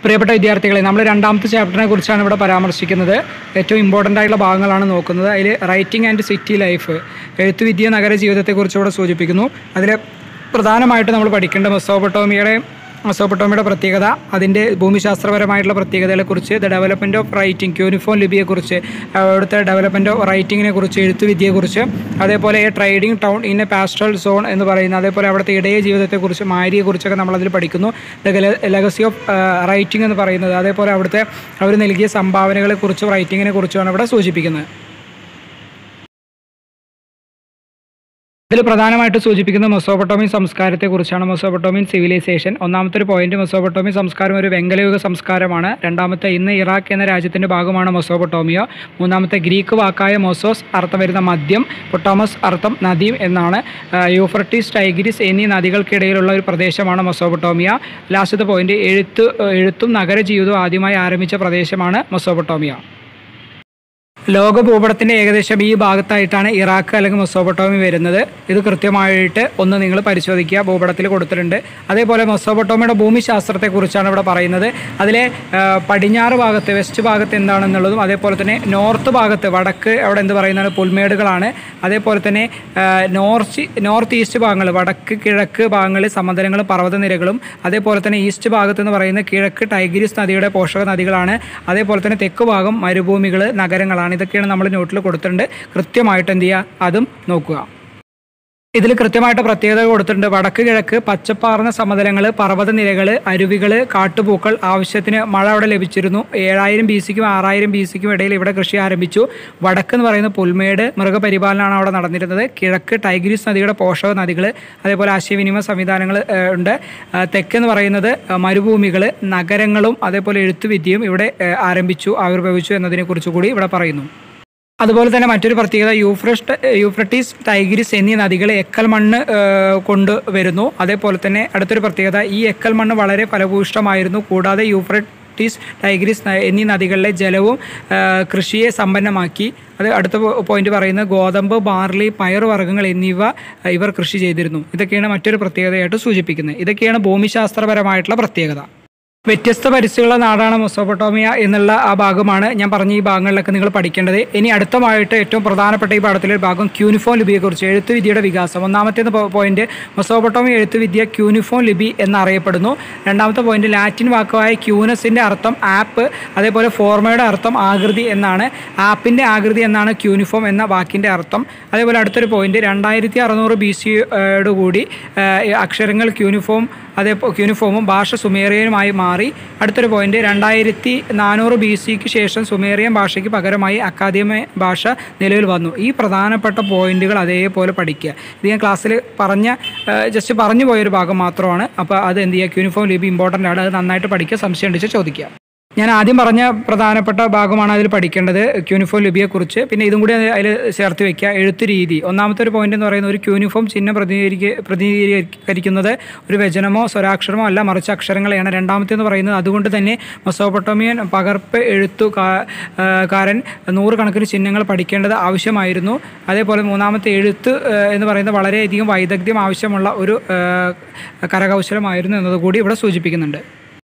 പ്രിയപ്പെട്ട വിദ്യാർത്ഥികളെ നമ്മൾ രണ്ടാമത്തെ ചാപ്റ്ററിനെ കുറിച്ചാണ് ഇവിടെ പരാമർശിക്കുന്നത് ഏറ്റവും ഇമ്പോർട്ടൻ്റ് ആയിട്ടുള്ള ഭാഗങ്ങളാണ് നോക്കുന്നത് അതിൽ റൈറ്റിംഗ് ആൻഡ് സിറ്റി ലൈഫ് എഴുത്തുവിദ്യ നഗര ജീവിതത്തെക്കുറിച്ച് ഇവിടെ സൂചിപ്പിക്കുന്നു അതിൽ പ്രധാനമായിട്ട് നമ്മൾ പഠിക്കേണ്ട മെസ്സോപ്പൊട്ടോമിയുടെ മെസ്സോപ്പൊട്ടോമിയുടെ പ്രത്യേകത അതിൻ്റെ ഭൂമിശാസ്ത്രപരമായിട്ടുള്ള പ്രത്യേകതകളെക്കുറിച്ച് the development of writing cuneiform ലിപിയെക്കുറിച്ച് അവിടുത്തെ ഡെവലപ്മെൻറ്റ് ഓഫ് റൈറ്റിങ്ങിനെ കുറിച്ച് എഴുത്തുവിദ്യയെക്കുറിച്ച് അതേപോലെ trading town in a pastoral zone എന്ന് പറയുന്ന അതേപോലെ അവിടുത്തെ ഇടയ ജീവിതത്തെക്കുറിച്ച് മാരിയെക്കുറിച്ചൊക്കെ നമ്മളതിൽ പഠിക്കുന്നു ദ ലെഗസി ഓഫ് റൈറ്റിംഗ് എന്ന് പറയുന്നത് അതേപോലെ അവിടുത്തെ അവർ നൽകിയ സംഭാവനകളെക്കുറിച്ചും റൈറ്റിങ്ങിനെ കുറിച്ചുമാണ് ഇവിടെ സൂചിപ്പിക്കുന്നത് ഇതിൽ പ്രധാനമായിട്ട് സൂചിപ്പിക്കുന്നത് മെസ്സോപ്പൊട്ടോമിയൻ സംസ്കാരത്തെക്കുറിച്ചാണ് മെസ്സോപ്പൊട്ടോമിയൻ സിവിലൈസേഷൻ ഒന്നാമത്തെ ഒരു പോയിന്റ് മെസ്സോപ്പൊട്ടോമിയൻ സംസ്കാരം ഒരു വെങ്കലയുഗ സംസ്കാരമാണ് രണ്ടാമത്തെ ഇന്ന് ഇറാഖ് എന്ന രാജ്യത്തിൻ്റെ ഭാഗമാണ് മെസ്സോപ്പൊട്ടോമിയ മൂന്നാമത്തെ ഗ്രീക്ക് വാക്കായ മൊസോസ് അർത്ഥം വരുന്ന മദ്യം പൊട്ടോമസ് അർത്ഥം നദീം എന്നാണ് ആ, യൂഫ്രട്ടീസ് ടൈഗ്രിസ് എന്നീ നദികൾക്കിടയിലുള്ള ഒരു പ്രദേശമാണ് മെസ്സോപ്പൊട്ടോമിയ ലാസ്റ്റത്തെ പോയിന്റ് എഴുത്ത് എഴുത്തും നഗരജീവിതവും ആദ്യമായി ആരംഭിച്ച പ്രദേശമാണ് മെസ്സോപ്പൊട്ടോമിയ ലോക ഭൂപടത്തിൻ്റെ ഏകദേശം ഈ ഭാഗത്തായിട്ടാണ് ഇറാഖ് അല്ലെങ്കിൽ മെസ്സോപ്പൊട്ടോമി വരുന്നത് ഇത് കൃത്യമായിട്ട് ഒന്ന് നിങ്ങൾ പരിശോധിക്കുക ഭൂപടത്തിൽ കൊടുത്തിട്ടുണ്ട് അതേപോലെ മെസ്സോപ്പൊട്ടോമിയുടെ ഭൂമിശാസ്ത്രത്തെക്കുറിച്ചാണ് ഇവിടെ പറയുന്നത് അതിലെ ആ, പടിഞ്ഞാറ് ഭാഗത്ത് വെസ്റ്റ് ഭാഗത്ത് എന്താണെന്നുള്ളതും അതേപോലെ തന്നെ നോർത്ത് ഭാഗത്ത് വടക്ക് അവിടെ എന്ത് പറയുന്നത് പുൽമേടുകളാണ് അതേപോലെ തന്നെ ആ, നോർത്ത് നോർത്ത് ഈസ്റ്റ് ഭാഗങ്ങൾ വടക്ക് കിഴക്ക് ഭാഗങ്ങളിൽ സമതലങ്ങളും പർവ്വതനിരകളും അതേപോലെ തന്നെ ഈസ്റ്റ് ഭാഗത്ത് എന്ന് പറയുന്നത് കിഴക്ക് ടൈഗ്രിസ് നദിയുടെ പോഷക നദികളാണ് അതേപോലെ തന്നെ തെക്ക് ഭാഗം മരുഭൂമികൾ നഗരങ്ങളാണ് ഇതൊക്കെയാണ് നമ്മൾ നോട്ടിൽ കൊടുത്തിട്ടുണ്ട് കൃത്യമായിട്ട് എന്ത് ചെയ്യുക അതും നോക്കുക ഇതിൽ കൃത്യമായിട്ട് പ്രത്യേകത കൊടുത്തിട്ടുണ്ട് വടക്ക് കിഴക്ക് പച്ചപ്പാർന്ന സമതലങ്ങൾ പർവ്വതനിരകൾ അരുവികൾ കാട്ടുപൂക്കൾ ആവശ്യത്തിന് മഴ അവിടെ ലഭിച്ചിരുന്നു ഏഴായിരം ബി സിക്കും ആറായിരം ബി സിക്കും ഇടയിൽ ഇവിടെ കൃഷി ആരംഭിച്ചു വടക്ക് എന്ന് പറയുന്ന പുൽമേട് മൃഗപരിപാലനമാണ് അവിടെ നടന്നിരുന്നത് കിഴക്ക് ടൈഗ്രീസ് നദിയുടെ പോഷക നദികൾ അതേപോലെ ആശയവിനിമയ സംവിധാനങ്ങൾ ഏഹ്, ഉണ്ട് ആ, തെക്കെന്ന് പറയുന്നത് മരുഭൂമികൾ നഗരങ്ങളും അതേപോലെ എഴുത്തുവിദ്യയും ഇവിടെ ഏഹ്, ആരംഭിച്ചു ആവിർഭവിച്ചു എന്നതിനെക്കുറിച്ച് കൂടി ഇവിടെ പറയുന്നു അതുപോലെ തന്നെ മറ്റൊരു പ്രത്യേകത യൂഫ്രസ്റ്റ് യൂഫ്രട്ടീസ് ടൈഗ്രിസ് എന്നീ നദികൾ എക്കൽ മണ്ണ് ഏഹ്, കൊണ്ട് വരുന്നു അതേപോലെ തന്നെ അടുത്തൊരു പ്രത്യേകത ഈ എക്കൽ മണ്ണ് വളരെ ഫലഭൂയിഷ്ടമായിരുന്നു കൂടാതെ യൂഫ്രട്ടീസ് ടൈഗ്രിസ് ന- എന്നീ നദികളിലെ ജലവും ഏഹ്, കൃഷിയെ സമ്പന്നമാക്കി അത് അടുത്ത പോയിന്റ് പറയുന്നത് ഗോതമ്പ് ബാർലി പയറുവർഗ്ഗങ്ങൾ എന്നിവ ഏഹ്, ഇവർ കൃഷി ചെയ്തിരുന്നു ഇതൊക്കെയാണ് മറ്റൊരു പ്രത്യേകതയായിട്ട് സൂചിപ്പിക്കുന്നത് ഇതൊക്കെയാണ് ഭൂമിശാസ്ത്രപരമായിട്ടുള്ള പ്രത്യേകത വ്യത്യസ്ത പരിസ്ഥിതിയുള്ള നാടാണ് മെസ്സോപ്പൊട്ടോമിയ എന്നുള്ള ആ ഭാഗമാണ് ഞാൻ പറഞ്ഞ ഈ ഭാഗങ്ങളിലൊക്കെ നിങ്ങൾ പഠിക്കേണ്ടത് ഇനി അടുത്തമായിട്ട് ഏറ്റവും പ്രധാനപ്പെട്ട ഈ പാഠത്തിലെ ഒരു ഭാഗം ക്യൂനിഫോം ലിപിയെക്കുറിച്ച് എഴുത്തുവിദ്യയുടെ വികാസം ഒന്നാമത്തെ പോയിന്റ് മെസ്സോപ്പൊട്ടോമിയ എഴുത്തുവിദ്യ ക്യൂനിഫോം ലിപി എന്നറിയപ്പെടുന്നു രണ്ടാമത്തെ പോയിന്റ് ലാറ്റിൻ വാക്കായ ക്യൂനസിൻ്റെ അർത്ഥം ആപ്പ് അതേപോലെ ഫോർമയുടെ അർത്ഥം ആകൃതി എന്നാണ് ആപ്പിൻ്റെ ആകൃതി എന്നാണ് ക്യൂനിഫോം എന്ന വാക്കിൻ്റെ അർത്ഥം അതേപോലെ അടുത്തൊരു പോയിന്റ് രണ്ടായിരത്തി അറുന്നൂറ് ബി സിയോട് കൂടി ഏഹ്, അക്ഷരങ്ങൾ ക്യൂനിഫോം അതേ ക്യൂനിഫോമും ഭാഷ സുമേറിയനുമായി മാറി അടുത്തൊരു പോയിന്റ് രണ്ടായിരത്തി നാനൂറ് ബി സിക്ക് ശേഷം സുമേറിയൻ ഭാഷയ്ക്ക് പകരമായി അക്കാദമി ഭാഷ നിലവിൽ വന്നു ഈ പ്രധാനപ്പെട്ട പോയിന്റുകൾ അതേപോലെ പഠിക്കുക ഇത് ഞാൻ ക്ലാസ്സിൽ പറഞ്ഞ ജസ്റ്റ് പറഞ്ഞു പോയൊരു ഭാഗം മാത്രമാണ് അപ്പോൾ അത് എന്ത് ചെയ്യുക ക്യൂനിഫോം ലിപി ഇമ്പോർട്ടൻ്റ് ആണ് അത് നന്നായിട്ട് പഠിക്കുക സംശയം ഉണ്ടെങ്കിൽ ചോദിക്കുക ഞാൻ ആദ്യം പറഞ്ഞ പ്രധാനപ്പെട്ട ഭാഗമാണ് അതിൽ പഠിക്കേണ്ടത് ക്യൂനിഫോം ലിപിയെക്കുറിച്ച് പിന്നെ ഇതും കൂടി അതിൽ ചേർത്ത് വെക്കുക എഴുത്ത് രീതി ഒന്നാമത്തെ ഒരു പോയിന്റ് എന്ന് പറയുന്നത് ഒരു ക്യൂനിഫോം ചിഹ്നം പ്രതിനിധീകരിക്ക പ്രതിനിധീകരിക്കുന്നത് ഒരു വ്യജനമോ സ്വരാക്ഷരമോ അല്ല മറിച്ച് അക്ഷരങ്ങളെയാണ് രണ്ടാമത്തെ എന്ന് പറയുന്നത് അതുകൊണ്ട് തന്നെ മൊസോപ്പൊട്ടോമിയൻ പകർപ്പ് എഴുത്തു കാ- ആ, കാരൻ നൂറുകണക്കിന് ചിഹ്നങ്ങൾ പഠിക്കേണ്ടത് ആവശ്യമായിരുന്നു അതേപോലെ മൂന്നാമത്തെ എഴുത്ത് ആ, എന്ന് പറയുന്നത് വളരെയധികം വൈദഗ്ധ്യം ആവശ്യമുള്ള ഒരു ആ, കരകൗശലമായിരുന്നു എന്നതുകൂടി ഇവിടെ സൂചിപ്പിക്കുന്നുണ്ട്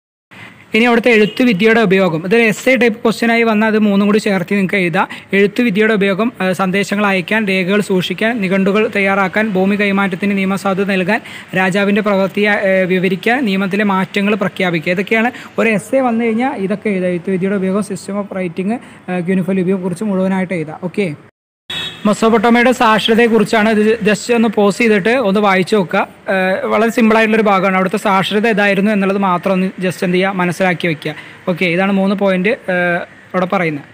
ഇനി അവിടുത്തെ എഴുത്തുവിദ്യയുടെ ഉപയോഗം ഇതൊരു എസ് ഐ ടൈപ്പ് ക്വസ്റ്റ്യനായി വന്നാൽ അത് മൂന്നും കൂടി ചേർത്ത് നിങ്ങൾക്ക് എഴുതാം എഴുത്തുവിദ്യയുടെ ഉപയോഗം ആ, സന്ദേശങ്ങൾ അയക്കാൻ രേഖകൾ സൂക്ഷിക്കാൻ നിഘണ്ടുകൾ തയ്യാറാക്കാൻ ഭൂമി കൈമാറ്റത്തിന് നിയമസാധുത നൽകാൻ രാജാവിൻ്റെ പ്രവൃത്തിയെ ആ, വിവരിക്കാൻ നിയമത്തിലെ മാറ്റങ്ങൾ പ്രഖ്യാപിക്കുക ഇതൊക്കെയാണ് ഒരു എസ് എ വന്നു കഴിഞ്ഞാൽ ഇതൊക്കെ എഴുതാം എഴുത്തുവിദ്യയുടെ ഉപയോഗം സിസ്റ്റം ഓഫ് റൈറ്റിംഗ് യൂണിഫോം ലിപിയെ കുറിച്ച് മുഴുവനായിട്ട് എഴുതാം ഓക്കെ മെസ്സോപ്പൊട്ടോമയുടെ സാക്ഷരതയെക്കുറിച്ചാണ് ഇത് ജസ്റ്റ് ഒന്ന് പോസ് ചെയ്തിട്ട് ഒന്ന് വായിച്ചു നോക്കുക ഏഹ് വളരെ സിമ്പിളായിട്ടുള്ളൊരു ഭാഗമാണ് അവിടുത്തെ സാക്ഷരത ഇതായിരുന്നു എന്നുള്ളത് മാത്രം ഒന്ന് ജസ്റ്റ് എന്ത് ചെയ്യുക മനസ്സിലാക്കി വെക്കുക ഓക്കെ ഇതാണ് മൂന്ന് പോയിന്റ് അവിടെ പറയുന്നത്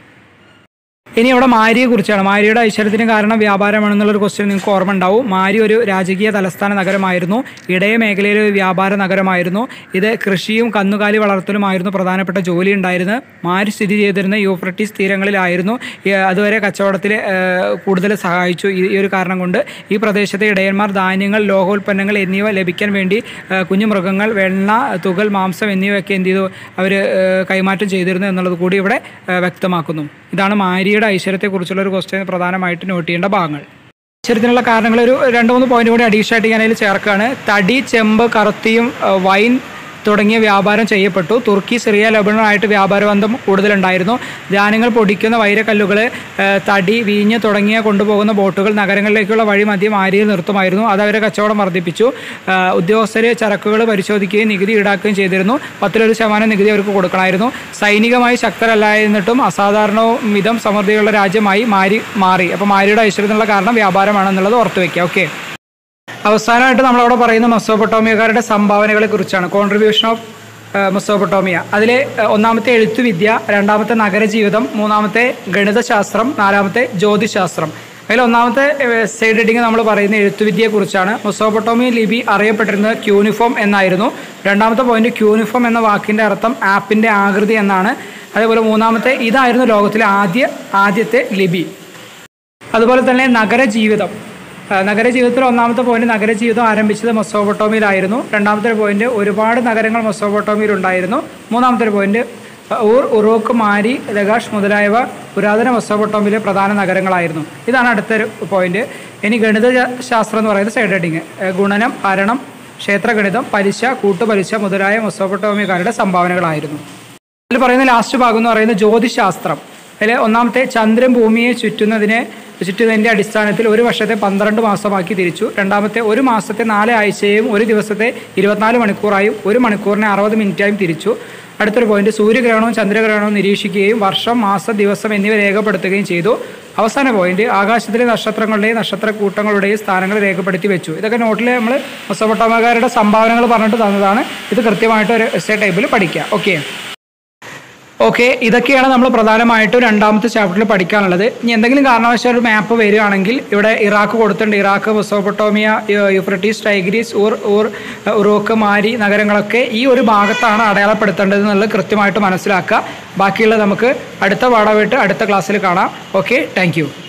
ഇനി ഇവിടെ മാരിയെ കുറിച്ചാണ് മാരിയുടെ ഐശ്വര്യത്തിന് കാരണം വ്യാപാരമാണെന്നുള്ളൊരു ക്വസ്റ്റ്യൻ നിങ്ങൾക്ക് ഓർമ്മ ഉണ്ടാവും മാരി ഒരു രാജകീയ തലസ്ഥാന നഗരമായിരുന്നു ഇടയ മേഖലയിലെ ഒരു വ്യാപാര നഗരമായിരുന്നു ഇത് കൃഷിയും കന്നുകാലി വളർത്തലുമായിരുന്നു പ്രധാനപ്പെട്ട ജോലി ഉണ്ടായിരുന്നത് മാരി സ്ഥിതി ചെയ്തിരുന്ന യൂഫ്രട്ടീസ് തീരങ്ങളിലായിരുന്നു ഈ, അതുവരെ കച്ചവടത്തിൽ കൂടുതൽ സഹായിച്ചു ഈ ഈ ഒരു കാരണം കൊണ്ട് ഈ പ്രദേശത്തെ ഇടയന്മാർ ധാന്യങ്ങൾ ലോഹോൽപ്പന്നങ്ങൾ എന്നിവ ലഭിക്കാൻ വേണ്ടി ആ, കുഞ്ഞു മൃഗങ്ങൾ വെണ്ണ തുകൽ മാംസം എന്നിവയൊക്കെ എന്ത് ചെയ്തു അവർ കൈമാറ്റം ചെയ്തിരുന്നു എന്നുള്ളത് കൂടി ഇവിടെ ആ, വ്യക്തമാക്കുന്നു ഇതാണ് മാരിയുടെ ഐശ്വര്യത്തെക്കുറിച്ചുള്ള ഒരു ക്വസ്റ്റ്യൻ പ്രധാനമായിട്ട് നോട്ട് ചെയ്യേണ്ട ഭാഗങ്ങൾ ഐശ്വര്യത്തിനുള്ള കാരണങ്ങൾ ഒരു രണ്ട് മൂന്ന് പോയിന്റ് കൂടി അഡീഷണൽ ആയിട്ട് ഞാൻ അതിൽ ചേർക്കുകയാണ് തടി ചെമ്പ് കറുത്തിയും ആ, വൈൻ തുടങ്ങിയ വ്യാപാരം ചെയ്യപ്പെട്ടു തുർക്കി സിറിയ ലബണനായിട്ട് വ്യാപാര ബന്ധം കൂടുതലുണ്ടായിരുന്നു ധാന്യങ്ങൾ പൊടിക്കുന്ന വൈരക്കല്ലുകൾ ഏഹ്, തടി വീഞ്ഞ് തുടങ്ങിയ കൊണ്ടുപോകുന്ന ബോട്ടുകൾ നഗരങ്ങളിലേക്കുള്ള വഴി മധ്യം ആരിയിൽ നിർത്തുമായിരുന്നു അത് അവരെ കച്ചവടം വർദ്ധിപ്പിച്ചു ഏഹ്, ഉദ്യോഗസ്ഥർ ചരക്കുകൾ പരിശോധിക്കുകയും നികുതി ഈടാക്കുകയും ചെയ്തിരുന്നു പത്തിലൊരു ശതമാനം നികുതി അവർക്ക് കൊടുക്കണമായിരുന്നു സൈനികമായി ശക്തരല്ലായിരുന്നിട്ടും അസാധാരണ വിധം സമൃദ്ധിയുള്ള രാജ്യമായി മാരി മാറി അപ്പോൾ മാരിയുടെ ഐശ്വര്യത്തിനുള്ള കാരണം വ്യാപാരമാണെന്നുള്ളത് ഓർത്ത് വയ്ക്കുക ഓക്കെ അവസാനമായിട്ട് നമ്മളവിടെ പറയുന്ന മെസ്സോപ്പൊട്ടോമിയക്കാരുടെ സംഭാവനകളെ കുറിച്ചാണ് കോൺട്രിബ്യൂഷൻ ഓഫ് മെസ്സോപ്പൊട്ടോമിയ അതിൽ ഒന്നാമത്തെ എഴുത്തുവിദ്യ രണ്ടാമത്തെ നഗരജീവിതം മൂന്നാമത്തെ ഗണിതശാസ്ത്രം നാലാമത്തെ ജ്യോതിശാസ്ത്രം അതിൽ ഒന്നാമത്തെ സൈഡ് ഹെഡിങ് നമ്മൾ പറയുന്ന എഴുത്തുവിദ്യയെക്കുറിച്ചാണ് മെസ്സോപ്പൊട്ടോമിയ ലിപി അറിയപ്പെട്ടിരുന്നത് ക്യൂനിഫോം എന്നായിരുന്നു രണ്ടാമത്തെ പോയിന്റ് ക്യൂനിഫോം എന്ന വാക്കിൻ്റെ അർത്ഥം ആപ്പിൻ്റെ ആകൃതി എന്നാണ് അതേപോലെ മൂന്നാമത്തെ ഇതായിരുന്നു ലോകത്തിലെ ആദ്യ ആദ്യത്തെ ലിപി അതുപോലെ തന്നെ നഗരജീവിതം ആ, നഗരജീവിതത്തിൽ ഒന്നാമത്തെ പോയിന്റ് നഗരജീവിതം ആരംഭിച്ചത് മൊസോബട്ടോമിയിലായിരുന്നു രണ്ടാമത്തെ പോയിന്റ് ഒരുപാട് നഗരങ്ങൾ മൊസോബട്ടോമിയിൽ ഉണ്ടായിരുന്നു മൂന്നാമത്തെ പോയിന്റ് ഊർ ഉറോക്ക് മാരി ലഗാഷ് മുതലായവ പുരാതന മൊസോബട്ടോമിയിലെ പ്രധാന നഗരങ്ങളായിരുന്നു ഇതാണ് അടുത്തൊരു പോയിന്റ് ഇനി ഗണിത ശാസ്ത്രം എന്ന് പറയുന്നത് സൈഡ് ഹെഡിങ് ഗുണനം ഹരണം ക്ഷേത്രഗണിതം പലിശ കൂട്ടുപലിശ മുതലായ മൊസോബട്ടോമിയക്കാരുടെ സംഭാവനകളായിരുന്നു അതിൽ പറയുന്ന ലാസ്റ്റ് ഭാഗം എന്ന് പറയുന്നത് ജ്യോതിശാസ്ത്രം അതിൽ ഒന്നാമത്തെ ചന്ദ്രൻ ഭൂമിയെ ചുറ്റുന്നതിനെ ചുറ്റുന്നതിൻ്റെ അടിസ്ഥാനത്തിൽ ഒരു വർഷത്തെ പന്ത്രണ്ട് മാസമാക്കി തിരിച്ചു രണ്ടാമത്തെ ഒരു മാസത്തെ നാല് ആഴ്ചയും ഒരു ദിവസത്തെ ഇരുപത്തിനാല് മണിക്കൂറായും ഒരു മണിക്കൂറിനെ അറുപത് മിനിറ്റായും തിരിച്ചു അടുത്തൊരു പോയിന്റ് സൂര്യഗ്രഹണവും ചന്ദ്രഗ്രഹണവും നിരീക്ഷിക്കുകയും വർഷം മാസം ദിവസം എന്നിവ രേഖപ്പെടുത്തുകയും ചെയ്തു അവസാന പോയിന്റ് ആകാശത്തിലെ നക്ഷത്രങ്ങളുടെയും നക്ഷത്രക്കൂട്ടങ്ങളുടെയും സ്ഥാനങ്ങൾ രേഖപ്പെടുത്തി വെച്ചു ഇതൊക്കെ നോട്ടിൽ നമ്മൾ മൊസപ്പൊട്ടോമക്കാരുടെ സംഭാവനകൾ പറഞ്ഞിട്ട് തന്നതാണ് ഇത് കൃത്യമായിട്ട് ഒരു എസ് എ ടൈപ്പിൽ പഠിക്കുക ഓക്കെ ഓക്കെ ഇതൊക്കെയാണ് നമ്മൾ പ്രധാനമായിട്ടും രണ്ടാമത്തെ ചാപ്റ്ററിൽ പഠിക്കാനുള്ളത് ഇനി എന്തെങ്കിലും കാരണവശാൽ ഒരു മാപ്പ് വരികയാണെങ്കിൽ ഇവിടെ ഇറാഖ് കൊടുത്തിട്ടുണ്ട് ഇറാഖ് മെസോപ്പൊട്ടോമിയ യു- Euphrates Tigris Ur Ur Uruk Mari നഗരങ്ങളൊക്കെ ഈ ഒരു ഭാഗത്താണ് അടയാളപ്പെടുത്തേണ്ടത് എന്നുള്ളത് കൃത്യമായിട്ട് മനസ്സിലാക്കുക ബാക്കിയുള്ളത് നമുക്ക് അടുത്ത പാഠമായിട്ട് അടുത്ത ക്ലാസ്സിൽ കാണാം ഓക്കെ താങ്ക്